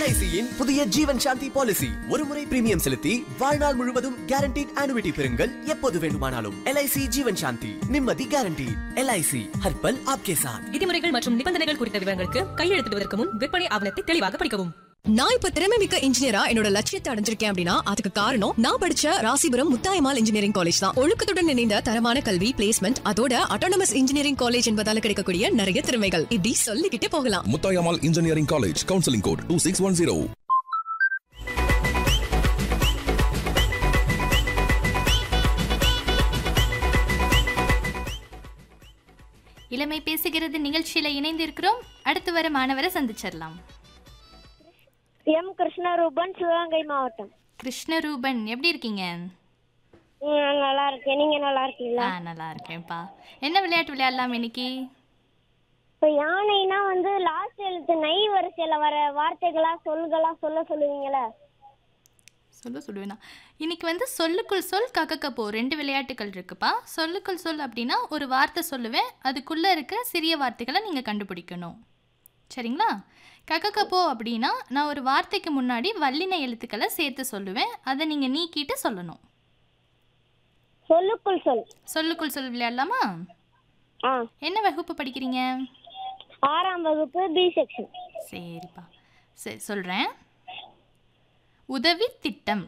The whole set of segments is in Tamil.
எல்ஐசியின் புதிய ஜீவன் சாந்தி பாலிசி ஒரு முறை பிரீமியம் செலுத்தி வாழ்நாள் முழுவதும் கேரண்டீட் ஆனுவிட்டி பெறுங்கள் எப்போது வேண்டுமானாலும் எல்ஐசி ஜீவன் சாந்தி நிம்மதி கேரண்டி எல்ஐசி ஹர்பல் ஆப்கே சாத் விதிமுறைகள் மற்றும் நிபந்தனைகள் குறித்த விவரங்களுக்கு கையெழுத்திடுவதற்கு முன் விற்பனை ஆவணத்தை தெளிவாக படிக்கவும் நான் இப்ப திறமை மிக்க இன்ஜினியரா என்னோட லட்சியத்தை அடைஞ்சிருக்கேன் அப்படின்னா அதுக்கு காரணம் நான் படிச்ச ராசிபுரம் முத்தாயமால் இன்ஜினியரிங் காலேஜ் தான் ஒழுக்கத்துடன் இணைந்த தரமான கல்வி பிளேஸ்மெண்ட் அதோட அட்டானமஸ் இன்ஜினியரிங் காலேஜ் என்பதால கிடைக்கக்கூடிய நிறைய திறமைகள் இப்படி சொல்லிக்கிட்டே போகலாம் Muthayammal engineering college counselling code two six one zero இளமை பேசுகிறது நிகழ்ச்சியில இணைந்திருக்கிறோம் அடுத்து வர மாணவரை சந்திச்சிடலாம் எம் கிருஷ்ணரூபன் சிவகங்கை மாவட்டம் கிருஷ்ணரூபன் எப்படி இருக்கீங்க ம், நான் நல்லா இருக்கேன் நீங்க நல்லா இருக்கீங்களா ஆ நல்லா இருக்கேன்ப்பா என்ன விளையாட்டு விளையாடலாம் இன்னைக்கு இப்போ யானைனா வந்து லாஸ்ட் எழுத்து நை வரிசையில வர வார்த்தைகளா சொல்களா சொல்ல சொல்லுவீங்களே சொல்ல சொல்லுவேனா இன்னைக்கு வந்து சொல்லுக்குள் சொல் கக்கக்கப்போ ரெண்டு விளையாட்டுகள் இருக்குப்பா சொல்லுக்குள் சொல் அப்படின்னா ஒரு வார்த்தை சொல்லுவேன் அதுக்குள்ளே இருக்க சிறிய வார்த்தைகளை நீங்கள் கண்டுபிடிக்கணும் சரிங்களா கக்கக்கப்போ அப்படின்னா நான் ஒரு வார்த்தைக்கு முன்னாடி வல்லின எழுத்துக்களை சேர்த்து சொல்லுவேன் அதை நீங்கள் நீக்கிட்டு சொல்லணும் சொல்லுக்குள் சொல் சொல்லுக்குள் சொல் விளையாடலாமா ஆ என்ன வகுப்பு படிக்கிறீங்க ஆறாம் வகுப்பு பி செக்ஷன் சரிப்பா சரி சொல்கிறேன் உதவி திட்டம்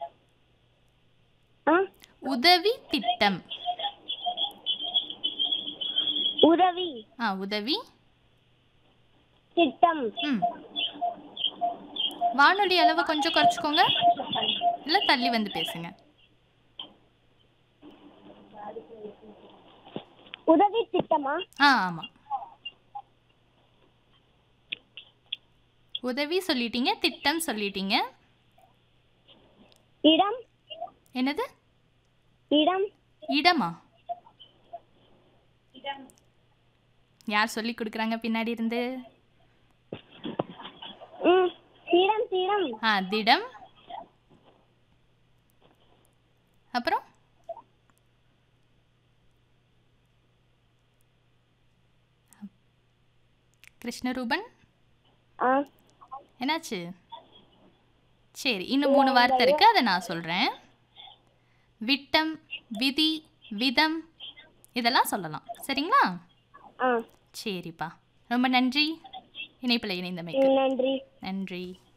ஆ உதவி திட்டம் உதவி ஆ உதவி திட்டம் ம் வானொலி அளவை கொஞ்சம் குறைச்சிக்கோங்க இல்லை தள்ளி வந்து பேசுங்க உதவி திட்டமா ஆ ஆமாம் உதவி சொல்லிட்டீங்க திட்டம் சொல்லிட்டீங்க இடம் என்னது இடம் இடமா யார் சொல்லி கொடுக்குறாங்க பின்னாடி இருந்து ம் இடம் இடம் ஆ திடம் அப்புறம் கிருஷ்ணரூபன் ஆ என்னாச்சு சரி இன்னும் மூணு வார்த்தை இருக்கு அதை நான் சொல்கிறேன் விட்டம் விதி விதம் இதெல்லாம் சொல்லலாம் சரிங்களா ஆ சரிப்பா ரொம்ப நன்றி இணைப்பில் இணைந்தமைக்கு ம், நன்றி நன்றி